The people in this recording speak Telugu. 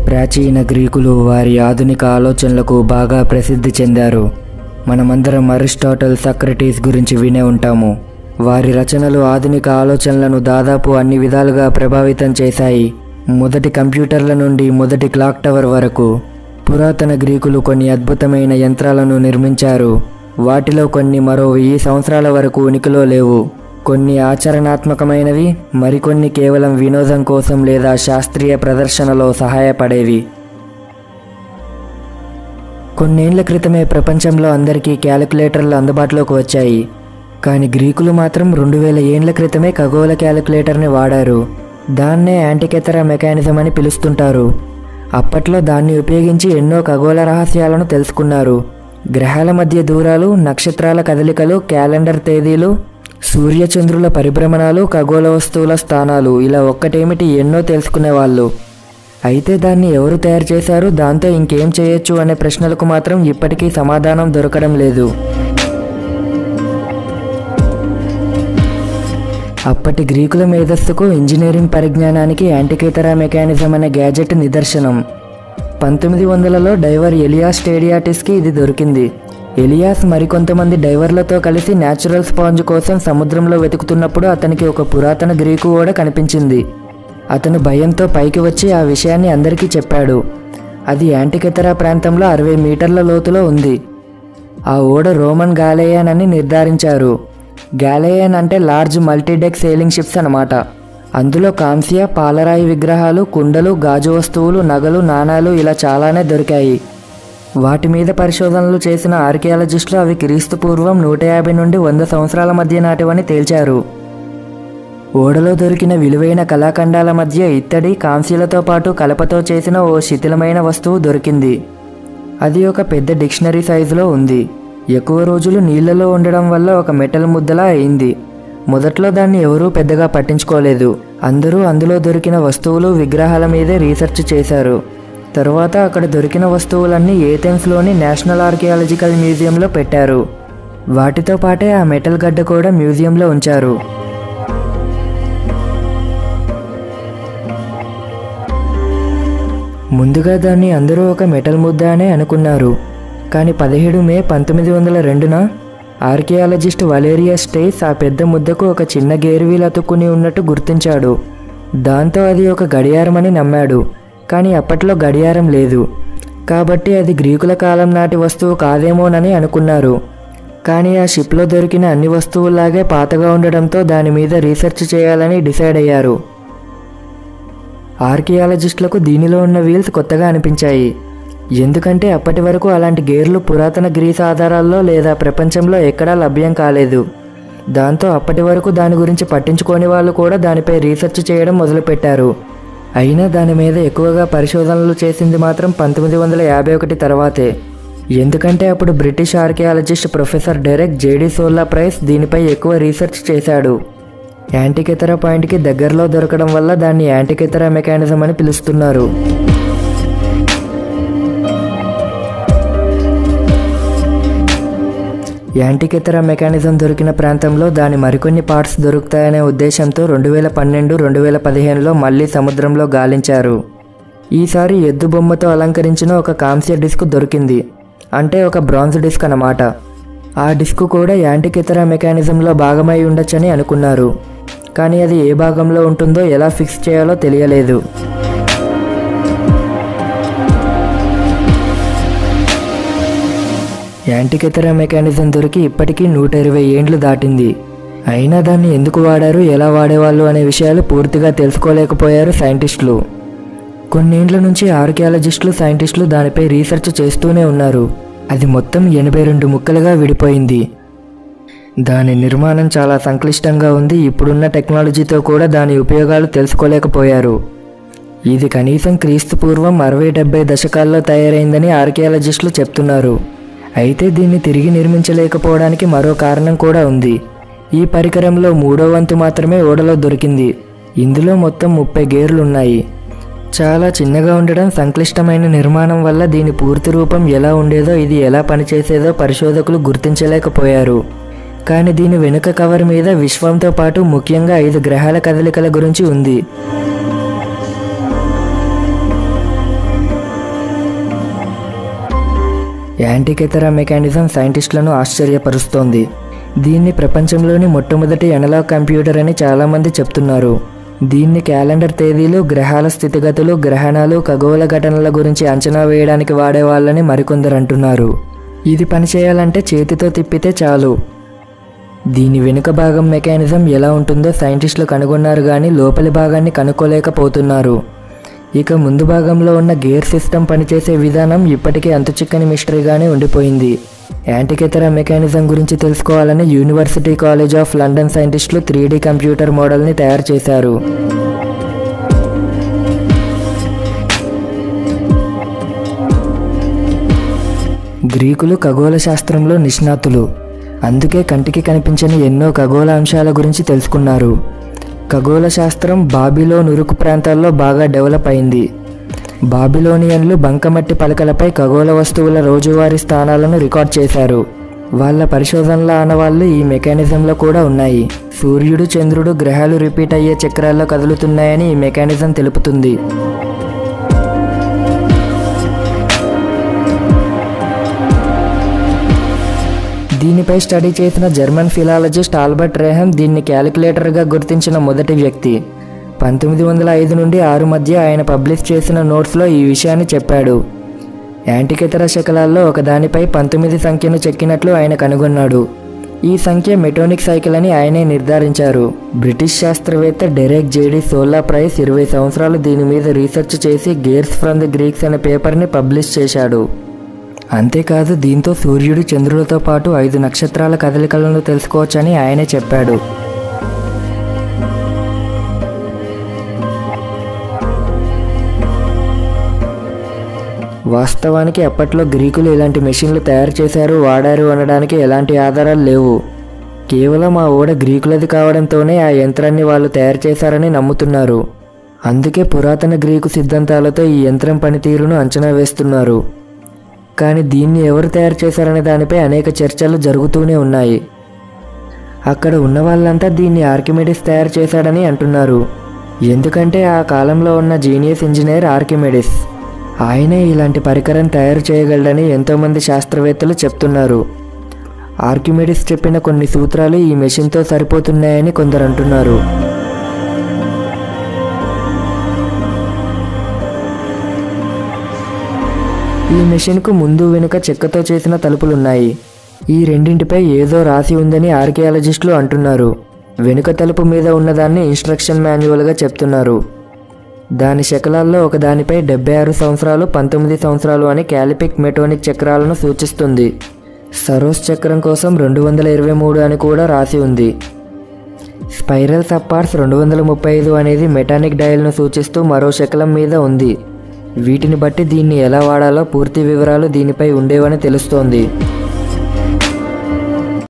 ప్రాచీన గ్రీకులు వారి ఆధునిక ఆలోచనలకు బాగా ప్రసిద్ధి చెందారు మనమందరం అరిస్టాటల్ సక్రటీస్ గురించి వినే ఉంటాము వారి రచనలు ఆధునిక ఆలోచనలను దాదాపు అన్ని విధాలుగా ప్రభావితం చేశాయి మొదటి కంప్యూటర్ల నుండి మొదటి క్లాక్ టవర్ వరకు పురాతన గ్రీకులు కొన్ని అద్భుతమైన యంత్రాలను నిర్మించారు వాటిలో కొన్ని మరో వెయ్యి సంవత్సరాల వరకు ఉనికిలో లేవు కొన్ని ఆచరణాత్మకమైనవి మరికొన్ని కేవలం వినోదం కోసం లేదా శాస్త్రీయ ప్రదర్శనలో సహాయపడేవి కొన్నేళ్ల క్రితమే ప్రపంచంలో అందరికీ క్యాలిక్యులేటర్లు అందుబాటులోకి వచ్చాయి కానీ గ్రీకులు మాత్రం రెండు వేల ఏండ్ల క్రితమే ఖగోళ క్యాలిక్యులేటర్ని వాడారు దాన్నే యాంటికెతరా మెకానిజం అని పిలుస్తుంటారు అప్పట్లో దాన్ని ఉపయోగించి ఎన్నో ఖగోళ రహస్యాలను తెలుసుకున్నారు గ్రహాల మధ్య దూరాలు నక్షత్రాల కదలికలు క్యాలెండర్ తేదీలు సూర్యచంద్రుల పరిభ్రమణాలు ఖగోళ వస్తువుల స్థానాలు ఇలా ఒక్కటేమిటి ఎన్నో తెలుసుకునేవాళ్ళు అయితే దాన్ని ఎవరు తయారు చేశారు దాంతో ఇంకేం చేయొచ్చు అనే ప్రశ్నలకు మాత్రం ఇప్పటికీ సమాధానం దొరకడం లేదు అప్పటి గ్రీకుల మేధస్సుకు ఇంజనీరింగ్ పరిజ్ఞానానికి యాంటికేతరా మెకానిజం అనే గ్యాజెట్ నిదర్శనం పంతొమ్మిది వందలలో డైవర్ ఎలియాస్ స్టేడియాటిస్కి ఇది దొరికింది ఎలియాస్ మరికొంతమంది డైవర్లతో కలిసి న్యాచురల్ స్పాంజ్ కోసం సముద్రంలో వెతుకుతున్నప్పుడు అతనికి ఒక పురాతన గ్రీకు ఓడ కనిపించింది అతను భయంతో పైకి వచ్చి ఆ విషయాన్ని అందరికీ చెప్పాడు అది యాంటికెతరా ప్రాంతంలో అరవై మీటర్ల లోతులో ఉంది ఆ ఓడ రోమన్ గాలేయన్ అని నిర్ధారించారు గాలేయన్ అంటే లార్జ్ మల్టీడెక్ సేలింగ్ షిప్స్ అన్నమాట అందులో కాంస్య పాలరాయి విగ్రహాలు కుండలు గాజు వస్తువులు నగలు నాణాలు ఇలా చాలానే దొరికాయి వాటి మీద పరిశోధనలు చేసిన ఆర్కియాలజిస్టులు అవి క్రీస్తు పూర్వం నూట యాభై నుండి వంద సంవత్సరాల మధ్య నాటివని తేల్చారు ఓడలో దొరికిన విలువైన కళాఖండాల మధ్య ఇత్తడి కాంస్యలతో పాటు కలపతో చేసిన ఓ శిథిలమైన వస్తువు దొరికింది అది ఒక పెద్ద డిక్షనరీ సైజులో ఉంది ఎక్కువ రోజులు నీళ్లలో ఉండడం వల్ల ఒక మెటల్ ముద్దలా అయింది మొదట్లో దాన్ని ఎవరూ పెద్దగా పట్టించుకోలేదు అందరూ అందులో దొరికిన వస్తువులు విగ్రహాల మీదే రీసెర్చ్ చేశారు తరువాత అక్కడ దొరికిన వస్తువులన్నీ ఏథెన్స్లోని నేషనల్ ఆర్కియాలజికల్ మ్యూజియంలో పెట్టారు వాటితో పాటే ఆ మెటల్ గడ్డ కూడా మ్యూజియంలో ఉంచారు ముందుగా దాన్ని అందరూ ఒక మెటల్ ముద్ద అనే అనుకున్నారు కానీ పదిహేడు మే పంతొమ్మిది వందల రెండున ఆర్కియాలజిస్ట్ వలేరియా స్టేస్ ఆ పెద్ద ముద్దకు ఒక చిన్న గేరువీలు అతుక్కుని ఉన్నట్టు గుర్తించాడు దాంతో అది ఒక గడియారమని నమ్మాడు కానీ అప్పట్లో గడియారం లేదు కాబట్టి అది గ్రీకుల కాలం నాటి వస్తువు కాదేమోనని అనుకున్నారు కానీ ఆ షిప్లో దొరికిన అన్ని వస్తువుల్లాగే పాతగా ఉండడంతో దాని మీద రీసెర్చ్ చేయాలని డిసైడ్ అయ్యారు ఆర్కియాలజిస్టులకు దీనిలో ఉన్న వీల్స్ కొత్తగా అనిపించాయి ఎందుకంటే అప్పటి వరకు అలాంటి గేర్లు పురాతన గ్రీస్ ఆధారాల్లో లేదా ప్రపంచంలో ఎక్కడా లభ్యం కాలేదు దాంతో అప్పటి వరకు దాని గురించి పట్టించుకోని వాళ్ళు కూడా దానిపై రీసెర్చ్ చేయడం మొదలుపెట్టారు అయినా దాని మీద ఎక్కువగా పరిశోధనలు చేసింది మాత్రం పంతొమ్మిది వందల యాభై ఒకటి తర్వాతే ఎందుకంటే అప్పుడు British archaeologist professor Derek J de Solla Price దీనిపై ఎక్కువ రీసెర్చ్ చేశాడు యాంటికెతరా పాయింట్కి దగ్గరలో దొరకడం వల్ల దాన్ని యాంటికెతరా మెకానిజం అని పిలుస్తున్నారు యాంటికెతరా మెకానిజం దొరికిన ప్రాంతంలో దాని మరికొన్ని పార్ట్స్ దొరుకుతాయనే ఉద్దేశంతో రెండు వేల పన్నెండు రెండు వేల పదిహేనులో మళ్ళీ సముద్రంలో గాలించారు ఈసారి ఎద్దు బొమ్మతో అలంకరించిన ఒక కాంస్య డిస్క్ దొరికింది అంటే ఒక బ్రాంజ్ డిస్క్ అన్నమాట ఆ డిస్క్ కూడా యాంటికెతరా మెకానిజంలో భాగమై ఉండొచ్చని అనుకున్నారు కానీ అది ఏ భాగంలో ఉంటుందో ఎలా ఫిక్స్ చేయాలో తెలియలేదు యాంటికెతరా మెకానిజం దొరికి ఇప్పటికీ నూట ఇరవై ఏండ్లు దాటింది అయినా దాన్ని ఎందుకు వాడారు ఎలా వాడేవాళ్ళు అనే విషయాలు పూర్తిగా తెలుసుకోలేకపోయారు సైంటిస్టులు కొన్నేండ్ల నుంచి ఆర్కియాలజిస్టులు సైంటిస్టులు దానిపై రీసెర్చ్ చేస్తూనే ఉన్నారు అది మొత్తం ఎనభై రెండు ముక్కలుగా విడిపోయింది దాని నిర్మాణం చాలా సంక్లిష్టంగా ఉంది ఇప్పుడున్న టెక్నాలజీతో కూడా దాని ఉపయోగాలు తెలుసుకోలేకపోయారు ఇది కనీసం క్రీస్తు పూర్వం అరవై డెబ్బై దశకాల్లో తయారైందని ఆర్కియాలజిస్టులు చెప్తున్నారు అయితే దీన్ని తిరిగి నిర్మించలేకపోవడానికి మరో కారణం కూడా ఉంది ఈ పరికరంలో మూడో వంతు మాత్రమే ఓడలో దొరికింది ఇందులో మొత్తం ముప్పై గేర్లు ఉన్నాయి చాలా చిన్నగా ఉండడం సంక్లిష్టమైన నిర్మాణం వల్ల దీని పూర్తి రూపం ఎలా ఉండేదో ఇది ఎలా పనిచేసేదో పరిశోధకులు గుర్తించలేకపోయారు కానీ దీని వెనుక కవర్ మీద విశ్వంతో పాటు ముఖ్యంగా ఐదు గ్రహాల కదలికల గురించి ఉంది యాంటికెతరా మెకానిజం సైంటిస్టులను ఆశ్చర్యపరుస్తోంది దీన్ని ప్రపంచంలోని మొట్టమొదటి ఎనలాగ్ కంప్యూటర్ అని చాలామంది చెప్తున్నారు దీన్ని క్యాలెండర్ తేదీలు గ్రహాల స్థితిగతులు గ్రహణాలు ఖగోళ ఘటనల గురించి అంచనా వేయడానికి వాడేవాళ్ళని మరికొందరు అంటున్నారు ఇది పనిచేయాలంటే చేతితో తిప్పితే చాలు దీని వెనుక భాగం మెకానిజం ఎలా ఉంటుందో సైంటిస్టులు కనుగొన్నారు కానీ లోపలి భాగాన్ని కనుక్కోలేకపోతున్నారు ఇక ముందు భాగంలో ఉన్న గేర్ సిస్టమ్ పనిచేసే విధానం ఇప్పటికీ అంతుచిక్కని మిస్టరీగానే ఉండిపోయింది యాంటికెతర మెకానిజం గురించి తెలుసుకోవాలని యూనివర్సిటీ కాలేజ్ ఆఫ్ లండన్ సైంటిస్టులు త్రీ కంప్యూటర్ మోడల్ని తయారు చేశారు గ్రీకులు ఖగోళ శాస్త్రంలో నిష్ణాతులు అందుకే కంటికి కనిపించని ఎన్నో ఖగోళ అంశాల గురించి తెలుసుకున్నారు ఖగోళ శాస్త్రం బాబిలోన్ ఉరుకు ప్రాంతాల్లో బాగా డెవలప్ అయింది బాబిలోనియన్లు బంకమట్టి పలకలపై ఖగోళ వస్తువుల రోజువారీ స్థానాలను రికార్డ్ చేశారు వాళ్ళ పరిశోధనల ఆనవాళ్ళు ఈ మెకానిజంలో కూడా ఉన్నాయి సూర్యుడు చంద్రుడు గ్రహాలు రిపీట్ అయ్యే చక్రాల్లో కదులుతున్నాయని ఈ మెకానిజం తెలుపుతుంది దీనిపై స్టడీ చేసిన జర్మన్ ఫిలాలజిస్ట్ ఆల్బర్ట్ రేహం దీన్ని క్యాలిక్యులేటర్గా గుర్తించిన మొదటి వ్యక్తి పంతొమ్మిది వందల ఐదు నుండి ఆరు మధ్య ఆయన పబ్లిష్ చేసిన నోట్స్లో ఈ విషయాన్ని చెప్పాడు యాంటికెతర శకలాల్లో ఒకదానిపై పంతొమ్మిది సంఖ్యను చెక్కినట్లు ఆయన కనుగొన్నాడు ఈ సంఖ్య మెటోనిక్ సైకిల్ అని ఆయనే నిర్ధారించారు బ్రిటిష్ శాస్త్రవేత్త డెరెక్ జేడి సోలా ప్రైస్ ఇరవై సంవత్సరాలు దీని మీద రీసెర్చ్ చేసి గేర్స్ ఫ్రమ్ ది గ్రీక్స్ అనే పేపర్ని పబ్లిష్ చేశాడు అంతేకాదు దీంతో సూర్యుడు చంద్రులతో పాటు ఐదు నక్షత్రాల కదలికలను తెలుసుకోవచ్చని ఆయనే చెప్పాడు వాస్తవానికి అప్పట్లో గ్రీకులు ఇలాంటి మెషిన్లు తయారు చేశారు వాడారు అనడానికి ఎలాంటి ఆధారాలు లేవు కేవలం ఆ ఓడ గ్రీకులది కావడంతోనే ఆ యంత్రాన్ని వాళ్ళు తయారు చేశారని నమ్ముతున్నారు అందుకే పురాతన గ్రీకు సిద్ధాంతాలతో ఈ యంత్రం పనితీరును అంచనా వేస్తున్నారు కానీ దీన్ని ఎవరు తయారు చేశారనే దానిపై అనేక చర్చలు జరుగుతూనే ఉన్నాయి అక్కడ ఉన్న వాళ్ళంతా దీన్ని ఆర్కిమెడిస్ తయారు చేశాడని అంటున్నారు ఎందుకంటే ఆ కాలంలో ఉన్న జీనియస్ ఇంజనీర్ ఆర్కిమెడిస్ ఆయనే ఇలాంటి పరికరం తయారు చేయగలడని ఎంతోమంది శాస్త్రవేత్తలు చెప్తున్నారు ఆర్కిమెడిస్ చెప్పిన కొన్ని సూత్రాలు ఈ మెషిన్తో సరిపోతున్నాయని కొందరు అంటున్నారు ఈ మెషిన్కు ముందు వెనుక చెక్కతో చేసిన తలుపులున్నాయి ఈ రెండింటిపై ఏదో రాసి ఉందని ఆర్కియాలజిస్టులు అంటున్నారు వెనుక తలుపు మీద ఉన్నదాన్ని ఇన్స్ట్రక్షన్ మాన్యువల్గా చెప్తున్నారు దాని శకలాల్లో ఒకదానిపై డెబ్బై ఆరు సంవత్సరాలు పంతొమ్మిది సంవత్సరాలు అని క్యాలిపిక్ మెటోనిక్ చక్రాలను సూచిస్తుంది సరోస్ చక్రం కోసం రెండు వందల ఇరవై మూడు అని కూడా రాసి ఉంది స్పైరల్ సప్పార్స్ రెండు వందల ముప్పై ఐదు అనేది మెటానిక్ డయల్ను సూచిస్తూ మరో శకలం మీద ఉంది వీటిని బట్టి దీన్ని ఎలా వాడాలో పూర్తి వివరాలు దీనిపై ఉండేవని తెలుస్తోంది